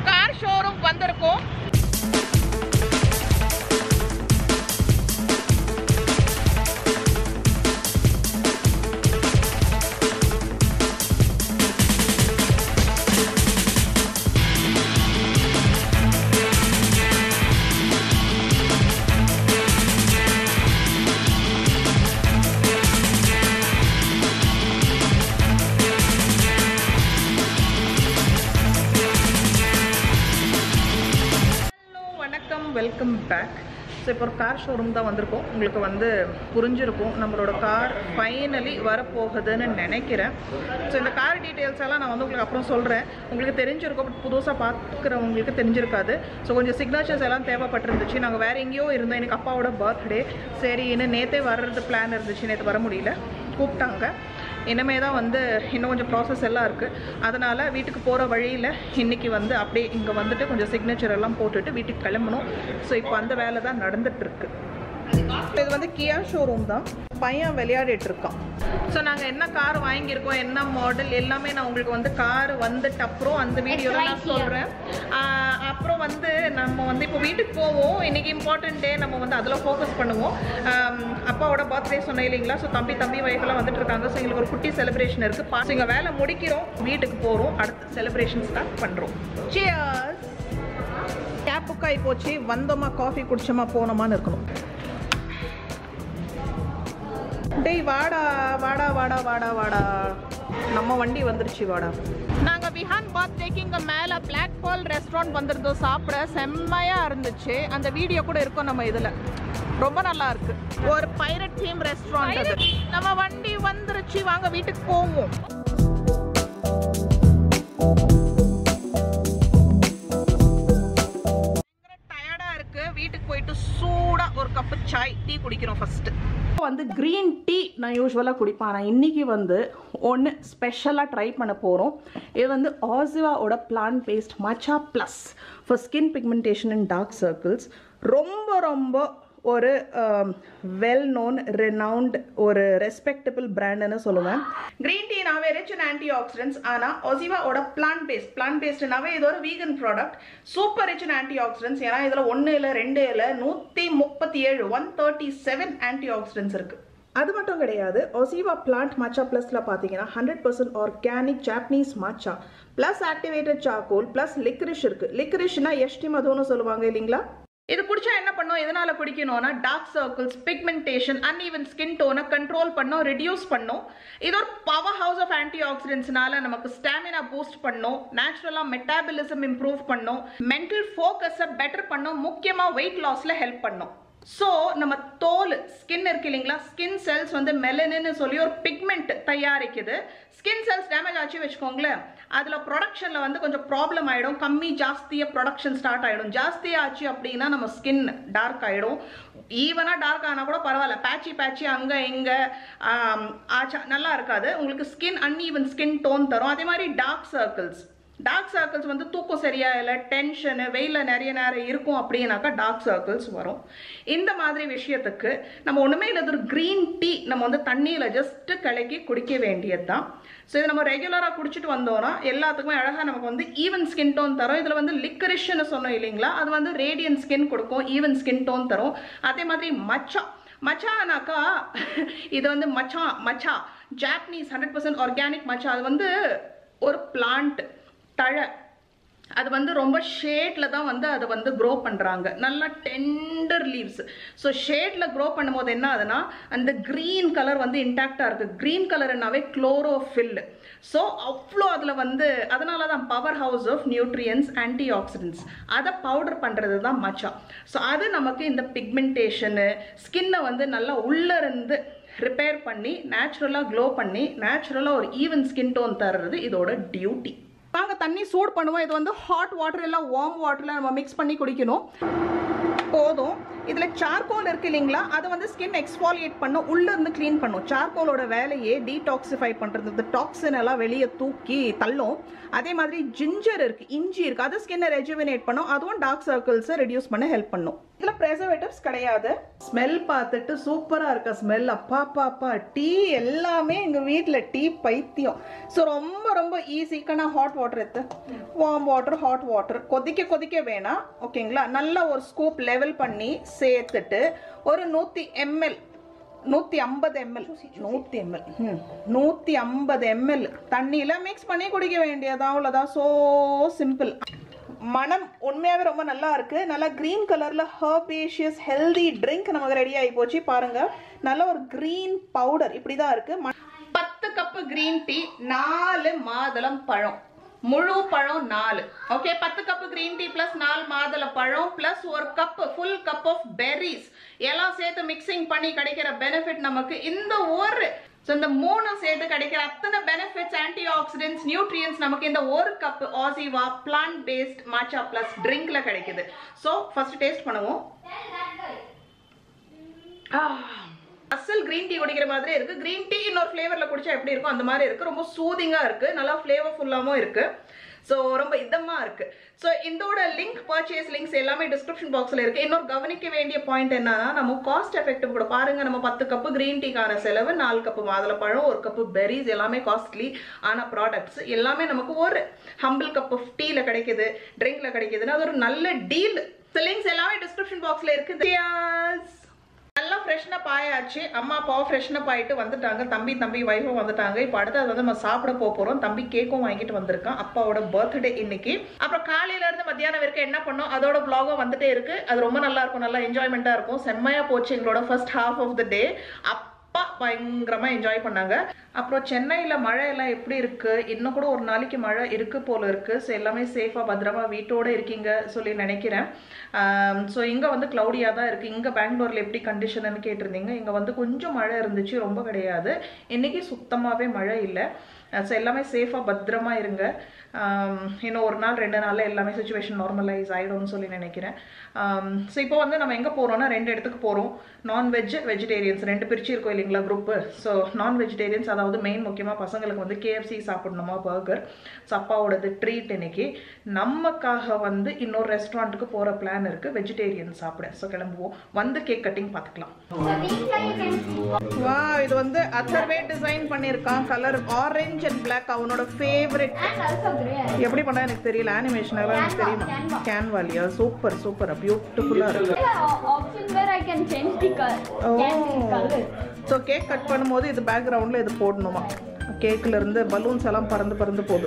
Car showroom வந்திருக்கோம் hello வணக்கம் welcome back so இப்போ ஒரு கார் ஷோரூம் தான் வந்திருக்கோம் உங்களுக்கு வந்து புரிஞ்சிருக்கும் நம்மளோட கார் ஃபைனலி வரப்போகுதுன்னு நினைக்கிறேன் ஸோ இந்த கார் டீட்டெயில்ஸ் எல்லாம் நான் வந்து உங்களுக்கு அப்புறம் சொல்கிறேன் உங்களுக்கு தெரிஞ்சிருக்கும் பட் புதுசாக பார்க்குறவங்களுக்கு தெரிஞ்சிருக்காது ஸோ கொஞ்சம் சிக்னேச்சர்ஸ் எல்லாம் தேவைப்பட்டிருந்துச்சு நாங்கள் வேறு எங்கேயோ இருந்தோம் எனக்கு அப்பாவோட பர்த்டே சரி இன்னும் நேற்றே வர்றது பிளான் இருந்துச்சு நேற்று வர முடியல கூப்பிட்டாங்க இனிமே தான் வந்து இன்னும் கொஞ்சம் ப்ராசஸ் எல்லாம் இருக்குது அதனால் வீட்டுக்கு போகிற வழியில் இன்றைக்கி வந்து அப்படியே இங்கே வந்துட்டு கொஞ்சம் சிக்னேச்சர் எல்லாம் போட்டுட்டு வீட்டுக்கு கிளம்பணும் ஸோ இப்போ அந்த வேலை தான் நடந்துட்டுருக்கு இது வந்து கியா ஷோரூம் தான் பையன் விளையாடிட்டு இருக்கான் ஸோ நாங்கள் என்ன கார் வாங்கியிருக்கோம் என்ன மாடல் எல்லாமே நான் உங்களுக்கு வந்து கார் வந்துட்டு அப்புறம் அந்த வீடியோவில் நான் சொல்கிறேன் அப்புறம் வந்து நம்ம வந்து இப்போ வீட்டுக்கு போவோம் இன்னைக்கு இம்பார்ட்டன்ட் டே நம்ம வந்து அதில் ஃபோக்கஸ் பண்ணுவோம் ஆம், அப்பாவோட பர்த்டே சொன்னேன் இல்லைங்களா ஸோ தம்பி தம்பி வயசுலாம் வந்துட்டு இருக்காங்க ஸோ எங்களுக்கு ஒரு குட்டி செலிப்ரேஷன் இருக்குது பா இங்கே வேலை முடிக்கிறோம் வீட்டுக்கு போகிறோம் அடுத்து செலிப்ரேஷன் ஸ்டார்ட் பண்ணுறோம் சியர்ஸ் கேப் புக் ஆகி போச்சு வந்தோமா காஃபி குடிச்சோமா போனோமான்னு இருக்கணும் டேய் வாடா வாடா வாடா வாடா வாடா நம்ம வண்டி வந்துருச்சு வாடா நாங்க விஹான் பர்த்டேக்கு இங்க மேல பிளாக் பால் ரெஸ்டாரண்ட் வந்திருந்தோம் சாப்பிட செம்மையா இருந்துச்சு அந்த வீடியோ கூட இருக்கும் நம்ம இதுல ரொம்ப நல்லா இருக்கு ஒரு பைரட் தீம் ரெஸ்டாரண்ட் அது நம்ம வண்டி வந்துருச்சு வாங்க வீட்டுக்கு போவோம் டயர்டா இருக்கு வீட்டுக்கு போயிட்டு சூடா ஒரு கப்பு சாய் டீ குடிக்கிறோம் ஃபர்ஸ்ட் வந்து க்ரீன் டீ நான் யூஸ்வலாக குடிப்பேன் ஆனால் இன்னைக்கு வந்து ஒன்று ஸ்பெஷலாக ட்ரை பண்ண போகிறோம் இது வந்து ஆசிவாவோட plant based matcha plus for skin pigmentation and dark circles ரொம்ப ரொம்ப ஒரு வெல் நோன் ரெனவுண்ட் ஒரு ரெஸ்பெக்டபிள் பிராண்டுன்னு சொல்லுவேன் க்ரீன் டீனாவே ரிச் அண்ட் ஆன்டி ஆக்சிடென்ட்ஸ் ஆனால் ஒசிவாவோட பிளான் பேஸ்ட் பிளான் பேஸ்ட்னாவே இது ஒரு vegan product super rich and anti oxidants ஏன்னா இதில் ஒன்று இல்லை ரெண்டு இல்லை நூற்றி முப்பத்தி ஏழு one thirty seven anti oxidants இருக்குது அது மட்டும் கிடையாது ஒசிவா பிளான்ட் மச்சா ப்ளஸ்ல பார்த்தீங்கன்னா hundred percent organic Japanese matcha plus activated charcoal plus liquorice இருக்கு லிக்ரிஷ்னா எஷ்டி மதுன்னு சொல்லுவாங்க இல்லைங்களா இது குடிச்சா என்ன பண்ணும் எதனால குடிக்கணும்னா dark circles pigmentation uneven skin டோனை கண்ட்ரோல் பண்ணும் ரெடியூஸ் பண்ணும் இது ஒரு பவர் ஹவுஸ் ஆஃப் ஆன்டி ஆக்சிடென்ட்ஸ்னால நமக்கு ஸ்டாமினா பூஸ்ட் பண்ணும் நேச்சுரலாக மெட்டாபலிசம் இம்ப்ரூவ் பண்ணும் மென்டல் ஃபோக்கஸை பெட்டர் பண்ணும் முக்கியமாக வெயிட் லாஸில் ஹெல்ப் பண்ணும் ஸோ நம்ம தோல் ஸ்கின் இருக்கு இல்லைங்களா ஸ்கின் செல்ஸ் வந்து மெலனின்னு சொல்லி ஒரு பிக்மெண்ட் தயாரிக்குது ஸ்கின் செல்ஸ் டேமேஜ் ஆச்சு வச்சுக்கோங்களேன் அதில் ப்ரொடக்ஷனில் வந்து கொஞ்சம் ப்ராப்ளம் ஆகிடும் கம்மி ஜாஸ்தியாக ப்ரொடக்ஷன் ஸ்டார்ட் ஆகிடும் ஜாஸ்தி ஆச்சு அப்படின்னா நம்ம ஸ்கின் டார்க் ஆகிடும் ஈவனாக டார்க் ஆனால் கூட பரவாயில்ல பேட்சி பேட்சி அங்கே இங்கே ஆச்சா நல்லா இருக்காது உங்களுக்கு ஸ்கின் அன்ஈவன் ஸ்கின் டோன் தரும் அதே மாதிரி டார்க் சர்க்கிள்ஸ் டார்க் சர்க்கிள்ஸ் வந்து தூக்கம் சரியா இல்லை டென்ஷனு வெயிலில் நிறைய நேரம் இருக்கும் அப்படின்னாக்கா டார்க் சர்க்கிள்ஸ் வரும் இந்த மாதிரி விஷயத்துக்கு நம்ம ஒன்றுமே இல்லை ஒரு க்ரீன் டீ நம்ம வந்து தண்ணியில் ஜஸ்ட்டு கலக்கி குடிக்க வேண்டியது தான் ஸோ இது நம்ம ரெகுலராக குடிச்சிட்டு வந்தோம்னா எல்லாத்துக்குமே அழகாக நமக்கு வந்து ஈவன் ஸ்கின் டோன் தரும் இதில் வந்து லிக்கரிஷ்னு சொன்னோம் இல்லைங்களா அது வந்து ரேடியன் ஸ்கின் கொடுக்கும் ஈவன் ஸ்கின் டோன் தரும் அதே மாதிரி மச்சா மச்சானாக்கா இது வந்து மச்சா மச்சா ஜாப்பனீஸ் ஹண்ட்ரட் பர்சன்ட் ஆர்கானிக் மச்சா அது வந்து ஒரு பிளான்ட் தழை அது வந்து ரொம்ப ஷேட்ல தான் வந்து அதை வந்து க்ரோ பண்ணுறாங்க நல்லா டெண்டர் லீவ்ஸ் ஸோ ஷேட்ல க்ரோ பண்ணும்போது என்ன ஆகுதுன்னா அந்த க்ரீன் கலர் வந்து இன்டாக்டாக இருக்குது க்ரீன் கலர்னாவே குளோரோஃபில் ஸோ அவ்வளோ அதில் வந்து அதனால தான் power house of nutrients anti oxidants அதை பவுடர் பண்ணுறது தான் மச்சா ஸோ அது நமக்கு இந்த பிக்மெண்டேஷனு ஸ்கின்னை வந்து நல்லா உள்ளே இருந்து ரிப்பேர் பண்ணி நேச்சுரலாக க்ளோ பண்ணி நேச்சுரலாக ஒரு ஈவன் ஸ்கின் டோன் தர்றது இதோட டியூட்டி வாங்க தண்ணி சூட் பண்ணுவோம் இது வந்து ஹாட் வாட்டர் எல்லாம் வார்ம் வாட்டரில் நம்ம மிக்ஸ் பண்ணி குடிக்கணும் போதும் இதுல சார்கோல் இருக்கு இல்லைங்களா அதை வந்து ஸ்கின் எக்ஸ்பாலியேட் பண்ணும் உள்ள இருந்து க்ளீன் பண்ணும் சார்கோலோட வேலையே டீடாக்சிஃபை பண்றது டாக்ஸின் எல்லாம் வெளியே தூக்கி தள்ளும் அதே மாதிரி ஜிஞ்சர் இருக்கு இஞ்சி இருக்கு அது ஸ்கின்னை ரெஜுவினேட் பண்ணும் அதுவும் டார்க் சர்க்கிள்ஸை ரெடியூஸ் பண்ண ஹெல்ப் பண்ணும் இதுல ப்ரெசர்வேட்டிவ்ஸ் கிடையாது ஸ்மெல் பார்த்துட்டு சூப்பரா இருக்க ஸ்மெல் அப்பா பாப்பா டீ எல்லாமே எங்க வீட்ல டீ பைத்தியம் ஸோ ரொம்ப ரொம்ப ஈஸிக்கான ஹாட் வாட்டர் எடுத்து வார்ம் வாட்டர் ஹாட் வாட்டர் கொதிக்க கொதிக்க வேணாம் ஓகேங்களா நல்லா ஒரு ஸ்கூப் லெவல் பண்ணி சேர்த்துட்டு ஒரு நூத்தி எம்எல் நூத்தி ஐம்பது எம்எல் நூத்தி எம்எல் நூத்தி ஐம்பது எம்எல் தண்ணியில மிக்ஸ் பண்ணி குடிக்க வேண்டியதா அவ்வளவுதான் சோ சிம்பிள் மனம் உண்மையாவே ரொம்ப நல்லா இருக்கு நல்லா கிரீன் கலர்ல ஹர்பேஷியஸ் ஹெல்தி ட்ரிங்க் நமக்கு ரெடி ஆகி போச்சு பாருங்க நல்ல ஒரு கிரீன் பவுடர் இப்படிதான் இருக்கு ம- பத்து கப்பு கிரீன் டீ நாலு மாதுளம் பழம் முழு பழம் நாலு ஓகே பத்து கப்பு கிரீன் டீ பிளஸ் நாலு மாதுளை பழம் பிளஸ் ஒரு cup full cup of berries எல்லாம் சேர்த்து மிக்சிங் பண்ணி கிடைக்கிற பெனிஃபிட் நமக்கு இந்த ஒரு ஸோ இந்த மூணு சேர்த்து கிடைக்கிற அத்தனை பெனிஃபிட்ஸ் ஆன்டி ஆக்சிடென்ட்ஸ் நியூட்ரியன்ஸ் நமக்கு இந்த ஒரு cup Oziva plant based matcha plus ட்ரிங்க்ல கிடைக்குது ஸோ ஃபர்ஸ்ட் டேஸ்ட் பண்ணுவோம் அசல் கிரீன் டீ குடிக்கிற மாதிரி இருக்கு கிரீன் டீ இன்னொரு ஃப்ளேவர்ல குடிச்சா எப்படி இருக்கும் அந்த மாதிரி இருக்கு ரொம்ப சூதிங்கா இருக்கு நல்லா ஃப்ளேவர்ஃபுல்லாவும் இருக்கு ஸோ ரொம்ப இதமா இருக்கு ஸோ இதோட லிங்க் பர்ச்சேஸ் லிங்க்ஸ் எல்லாமே டிஸ்கிரிப்ஷன் பாக்ஸ்ல இருக்கு இன்னொரு கவனிக்க வேண்டிய பாயிண்ட் என்னன்னா நம்ம காஸ்ட் எஃபெக்டிவ் கூட பாருங்க நம்ம பத்து கப்பு கிரீன் டீக்கான செலவு நாலு கப்பு மாதுளப்பழம் ஒரு கப்பு பெரிஸ் எல்லாமே காஸ்ட்லி ஆன ப்ராடக்ட்ஸ் எல்லாமே நமக்கு ஒரு ஹம்பிள் கப் ஆஃப் டீல கிடைக்குது ட்ரிங்க்ல கிடைக்குதுன்னா அது ஒரு நல்ல டீல் லிங்க்ஸ் எல்லாமே டிஸ்கிரிப்ஷன் பாக்ஸ்ல இருக்கு Cheers! நல்லா ஃப்ரெஷ்னப் ஆயாச்சு அம்மா அப்பாவும் ஃப்ரெஷ்னப் ஆயிட்டு வந்துட்டாங்க தம்பி தம்பி வைஃபும் வந்துட்டாங்க இப்போ அடுத்தது வந்து நம்ம சாப்பிட போக போறோம் தம்பி கேக்கும் வாங்கிட்டு வந்திருக்கான் அப்பாவோட பர்த்டே இன்னைக்கு அப்புறம் காலையில இருந்து மத்தியானம் வரைக்கும் என்ன பண்ணோம் அதோட vlog-உம் வந்துட்டே இருக்கு அது ரொம்ப நல்லா இருக்கும் நல்லா என்ஜாய்மெண்ட்டாக இருக்கும் செம்மையா போச்சு எங்களோட first half of the day அப்பா பயங்கரமா என்ஜாய் பண்ணாங்க அப்புறம் சென்னையில மழை எல்லாம் எப்படி இருக்கு இன்னும் கூட ஒரு நாளைக்கு மழை இருக்கு போல இருக்கு ஸோ எல்லாமே சேஃபா பத்திரமா வீட்டோட இருக்கீங்க சொல்லி நினைக்கிறேன் ஸோ இங்க வந்து கிளவுடியா தான் இருக்கு இங்க பெங்களூர்ல எப்படி கண்டிஷன்னு கேட்டிருந்தீங்க இங்க வந்து கொஞ்சம் மழை இருந்துச்சு ரொம்ப கிடையாது இன்னைக்கு சுத்தமாவே மழை இல்லை ஸோ எல்லாமே சேஃபாக பத்திரமா இருங்க ஆம், இன்னும் ஒரு நாள் ரெண்டு நாளில் எல்லாமே சுச்சுவேஷன் நார்மலைஸ் ஆகிடும்னு சொல்லி நினைக்கிறேன் ஸோ இப்போ வந்து நம்ம எங்கே போகிறோம்னா ரெண்டு இடத்துக்கு போகிறோம் நான்வெஜ் வெஜிடேரியன்ஸ் ரெண்டு பிரிச்சு இருக்கோம் இல்லைங்களா குரூப்பு ஸோ நான் வெஜிடேரியன்ஸ் அதாவது மெயின் முக்கியமாக பசங்களுக்கு வந்து கேஎஃப்சி சாப்பிடணுமா பர்கர் ஸோ அப்பாவோடது ட்ரீட் இன்னைக்கு நமக்காக வந்து இன்னொரு ரெஸ்டாரண்ட்டுக்கு போகிற பிளான் இருக்குது வெஜிடேரியன் சாப்பிட ஸோ கிளம்புவோம் வந்து கேக் கட்டிங் பார்த்துக்கலாம் வா இது வந்து அத்தர்வே டிசைன் பண்ணியிருக்கான் கலர் ஆரஞ்சு அண்ட் பிளாக் அவனோட ஃபேவரட் எப்படி பண்ணா எனக்கு தெரியல அனிமேஷன் எல்லாம் எனக்கு தெரியுமா கேன்வாலியா சூப்பர் சூப்பர் பியூட்டிஃபுல்லா இருக்கு option where I can change the color. Can be color. So cake cut பண்ணும்போது இது பேக்ரவுண்ட்ல இது போடணுமா கேக்ல இருந்து பலூன்ஸ் எல்லாம் பறந்து பறந்து போகுது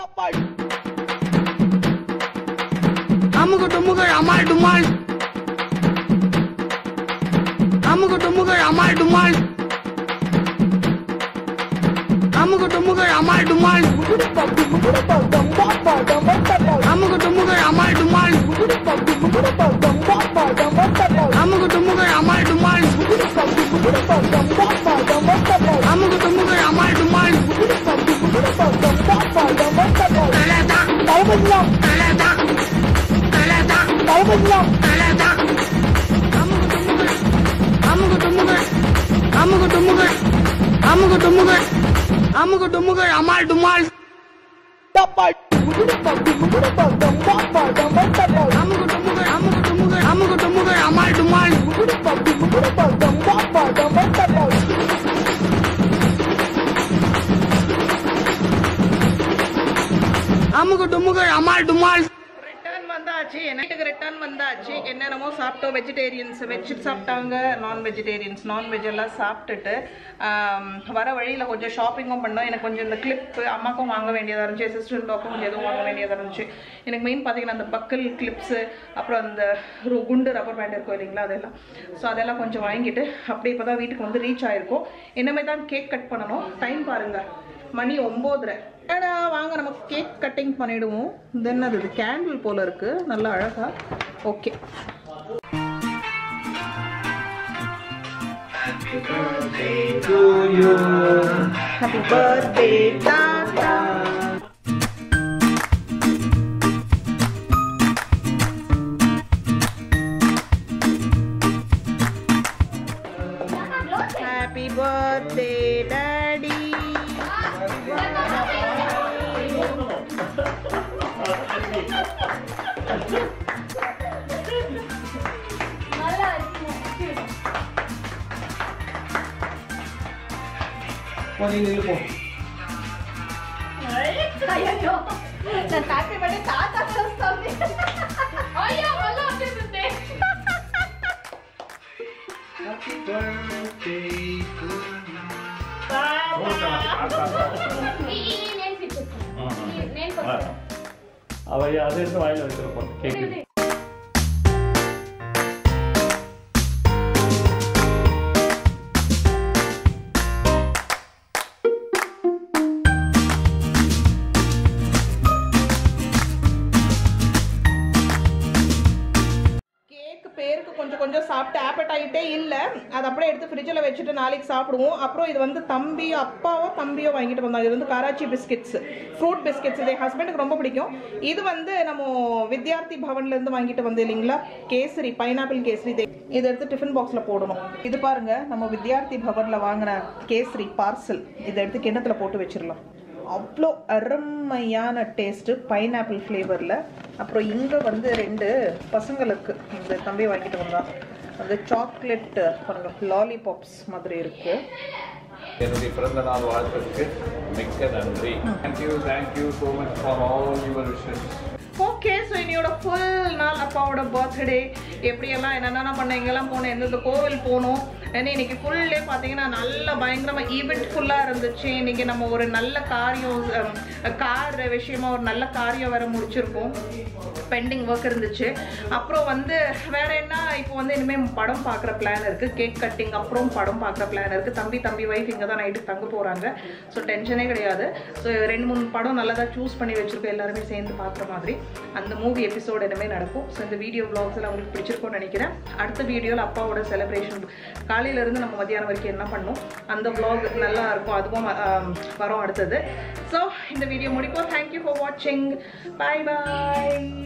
அமுகு டுமுகு அமால் டுமால் அமுகு டுமுகு அமால் டுமால் அமுகு டுமுகு அமால் டுமால் அமுகு டுமுகு அமால் டுமால் அமுகு டுமுகு அமால் டுமால் அமுகு டுமுகு அமால் டுமால் தலதா தலதா தலதா தலதா அமுகு டுமுகு அமுகு டுமுகு அமுகு டுமுகு அமுகு டுமுகு அமால் டுமால் அமுகு டுமுகு அமுகு டுமுகு அமுகு டுமுகு அமால் டுமால் அமுகு டுமுகு அமால் டுமால் ரிட்டர்ன் வந்தாச்சு நைட்டுக்கு ரிட்டர்ன் வந்தாச்சு என்னென்னமோ சாப்பிட்டோம் வெஜிடேரியன்ஸ் வெஜ் சாப்பிட்டாங்க நான் வெஜிடேரியன்ஸ் நான்வெஜ் எல்லாம் சாப்பிட்டுட்டு ஆம், வர வழியில் கொஞ்சம் ஷாப்பிங்கும் பண்ணோம் எனக்கு கொஞ்சம் இந்த கிளிப்பு அம்மாக்கும் வாங்க வேண்டியதாக இருந்துச்சு சிஸ்டர் டாக்கும் கொஞ்சம் எதுவும் வாங்க வேண்டியதாக இருந்துச்சு எனக்கு மெயின் பார்த்தீங்கன்னா அந்த பக்கல் கிளிப்ஸு அப்புறம் அந்த ரு- குண்டு ரப்பர் பேண்ட் இருக்கும் இல்லைங்களா அதெல்லாம் ஸோ அதெல்லாம் கொஞ்சம் வாங்கிட்டு அப்படியே இப்போ தான் வீட்டுக்கு வந்து ரீச் ஆயிருக்கோம் இனிமே தான் கேக் கட் பண்ணணும் டைம் பாருங்க மணி ஒம்போதரை ஏடா வாங்க நம்ம கேக் கட்டிங் பண்ணிடுவோம் தென் அது இது கேண்டில் போல இருக்கு நல்லா அழகா ஓகே ஹாப்பி பர்த்டே டாடா நீ நில்லு போ అయ్యో நான் ஹாப்பி பர்த்டே தாத்தா சொல்றேன் అయ్యో మళ్ళీ వచ్చేసింది Happy birthday to you. నేను పిచ్చేస్తాను నేను కొట్టాను அவ அதை எடுத்து வாயில வச்சிருப்போம் கேக்கு கேக் பேருக்கு கொஞ்சம் கொஞ்சம் சாப்பிட்டு ஆப்படைட்டே இல்லை அது அப்படியே எடுத்து ஃப்ரிட்ஜில் வச்சுட்டு நாளைக்கு சாப்பிடுவோம் அப்புறம் இது வந்து தம்பி அப்பாவோ தம்பியோ வாங்கிட்டு வந்தாங்க இது வந்து கராச்சி பிஸ்கெட்ஸ் ஃப்ரூட் பிஸ்கெட்ஸ் இது என் ஹஸ்பண்டுக்கு ரொம்ப பிடிக்கும் இது வந்து நம்ம வித்யார்த்தி பவன்ல இருந்து வாங்கிட்டு வந்து இல்லைங்களா கேசரி பைனாப்பிள் கேசரி இது இதை எடுத்து டிஃபன் பாக்ஸில் போடணும் இது பாருங்க நம்ம வித்யார்த்தி பவன்ல வாங்கின கேசரி பார்சல் இதை எடுத்து கிண்ணத்துல போட்டு வச்சிடலாம் அவ்வளோ அருமையான டேஸ்ட்டு பைனாப்பிள் ஃப்ளேவரில் அப்புறம் இங்கே வந்து ரெண்டு பசங்களுக்கு இந்த தம்பி வாங்கிட்டு வந்தான் அந்த சாக்லேட் பாருங்க லாலிபாப்ஸ் மாதிரி இருக்கு என்னுடைய பிறந்த நாள் வாழ்த்துக்கு மிக்க நன்றி thank you thank you so much for all your wishes okay so இன்னையோட ஃபுல் நாள் அப்பாவோட பர்த்டே எப்படியெல்லாம் என்னென்ன பண்ண எங்கெல்லாம் போனோம் எந்தெந்த கோவில் போனோம் ஏன்னா இன்னைக்கு ஃபுல் டே பார்த்தீங்கன்னா நல்ல பயங்கரமாக ஈவெண்ட் ஃபுல்லாக இருந்துச்சு இன்னைக்கு நம்ம ஒரு நல்ல காரியம் கார் விஷயமா ஒரு நல்ல காரியம் வேற முடிச்சிருக்கோம் பெண்டிங் ஒர்க் இருந்துச்சு அப்புறம் வந்து வேற என்ன இப்போ வந்து இனிமேல் படம் பார்க்குற பிளான் இருக்கு கேக் கட்டிங் அப்புறம் படம் பார்க்குற பிளான் இருக்கு தம்பி தம்பி ஒய்ஃப் இங்கே தான் நைட்டு தங்க போகிறாங்க ஸோ டென்ஷனே கிடையாது ஸோ ரெண்டு மூணு படம் நல்லதாக சூஸ் பண்ணி வச்சிருக்கோம் எல்லாருமே சேர்ந்து பார்க்குற மாதிரி அந்த மூவி எபிசோட் இனிமேல் நடக்கும் ஸோ இந்த வீடியோ vlogs எல்லாம் உங்களுக்கு பிடிச்சிருக்கும்னு நினைக்கிறேன் அடுத்த வீடியோவில் அப்பாவோட செலிப்ரேஷன் காலையிலேருந்து நம்ம மதியானம் வரைக்கும் என்ன பண்ணோம் அந்த vlog நல்லா இருக்கும் அதுவும் ஆம், வரும் அடுத்தது ஸோ இந்த வீடியோ முடிப்போம் தேங்க்யூ ஃபார் வாட்சிங் பாய் பாய்